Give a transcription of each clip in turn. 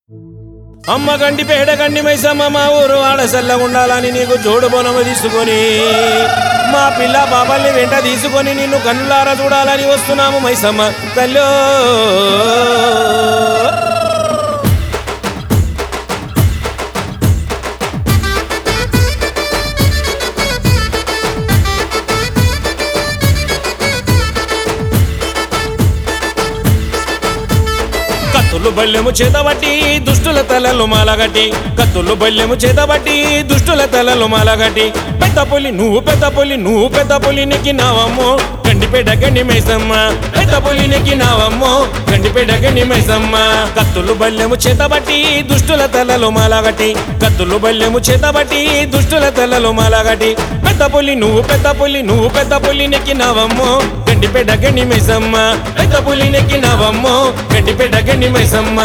అమ్మ గండి పేడ గండి మైసమ్మ మా ఊరు ఆడ ఉండాలని నీకు జోడు బొనము తీసుకొని మా పిల్ల బాబాల్ని వెంట తీసుకొని నిన్ను కన్నులారా చూడాలని వస్తున్నాము మైసమ్మ తల్లో కత్తులు బల్లెము చేతబట్టి దుష్టుల తలలు మాలగట్టి కత్తులు బల్లెము చేతబట్టి దుష్టుల తలలు మాలగట్టి పెద్ద పులి నువ్వు పెద్ద పులి నువ్వు పెద్ద పులి నెక్కినావమ్మో గండిపేట గండి మైసమ్మ పెద్ద పులి నెక్కినావమ్మో గండిపేట గండి మైసమ్మ కత్తులు బల్లెము చేతబట్టి దుష్టుల తలలు మాలగట్టి కత్తులు బల్లెము చేతబట్టి దుష్టుల తలలు మాలగట్టి పెద్ద పులి నువ్వు పెద్ద పులి నువ్వు పెద్ద పులి నెక్కినావమ్మో గండిపేట గండి మైసమ్మ పెద్ద పులి నెక్కినావమ్మో గండిపేట గండి మైసమ్మ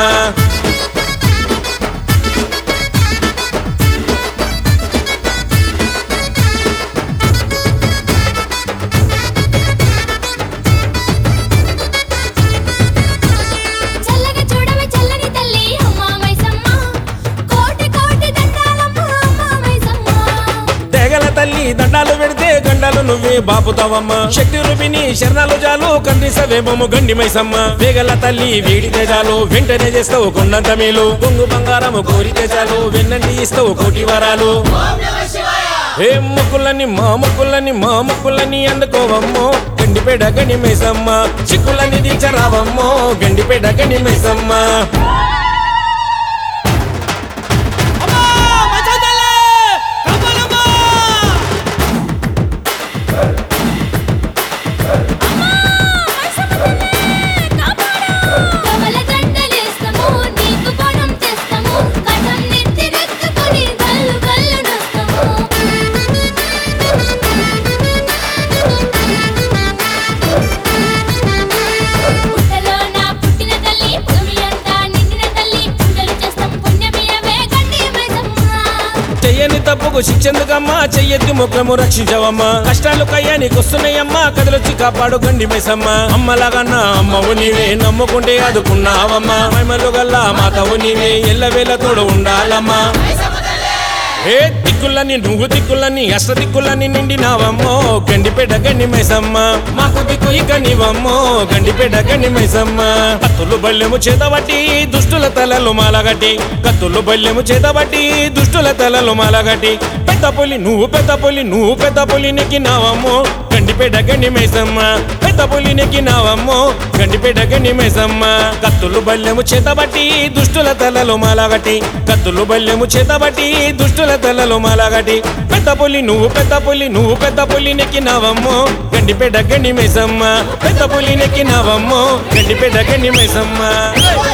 చల్లగా చూడవే చల్లని తల్లి అమ్మా మైసమ్మ కోటి కోటి దండాలమ్మ అమ్మా మైసమ్మ తెగల తల్లి దండాలు పెడితే గండాలు నువ్వే బాపుతావమ్మ శక్తి రూపిణి శరణాలు జాలు కందిసవేమము గండి మైసమ్మ వేగల తల్లి వేడితే చాలు వెంటనే చేస్తావు కొండంత మేలు కొంగు బంగారము కోరితే చాలు వెన్నంటి ఇస్తావు కోటి వరాలు ఏ ముక్కులని మా ముక్కులని మా ముక్కులని అందుకోవమ్మో గండిపేట గండి మైసమ్మ చిక్కులని దించరావమ్మో గండిపేట గండి మైసమ్మ కమల దండలేస్తాము నీకు బోనం చేస్తాము కథం నెత్తి నెత్తుకొని గల్లు గల్లు నొస్తాము పుట్టలో నా పుట్టిన తల్లి భూమి అంతా నిండిన తల్లి పూజలు చేస్తాం పుణ్యమియవే గండి మైసమ్మ చెయ్యని తప్పుకు శిక్షెందుకమ్మా చెయ్యెత్తి ముఖము రక్షించవమ్మా కష్టాలు కయ్యానికి వస్తున్నాయమ్మా కథలొచ్చి కాపాడు గండి మైసమ్మ అమ్మలాగన్నా అమ్మవు నీవే నమ్ముకుంటే అదుకున్నావమ్మా మహిమలు గల్లా మాతవు నీవే ఎల్లవేళ తోడు ఉండాలమ్మా ఏ దిక్కులని నువ్వు దిక్కులని అష్ట దిక్కులని నిండినావమ్మో గండిపేట గండి మైసమ్మ మాకు దిక్కు ఇక నీవమ్మో గండిపేట గండి మైసమ్మ కత్తులు బల్లెము చేతబట్టి దుష్టుల తలలు మాలగట్టి కత్తులు బల్లెము చేతబట్టి దుష్టుల తలలు మాలగట్టి పెద్ద పులి నువ్వు పెద్ద పులి నువ్వు పెద్ద పులి నెక్కినావమ్మో గండిపేట గండి మైసమ్మ పెద్ద పులి నెక్కినావమ్మో గండిపేట గండి మైసమ్మ కత్తులు బల్లెము చేతబట్టి దుష్టుల తలలు మాలగట్టి కత్తులు బల్లెము చేతబట్టి దుష్టుల తలలు మాలగట్టి పెద్ద పులి నువ్వు పెద్ద పులి నువ్వు పెద్ద పులి నెక్కినావమ్మో గండిపేట గండి మైసమ్మ పెద్ద పులి నెక్కినావమ్మో గండిపేట గండి మైసమ్మ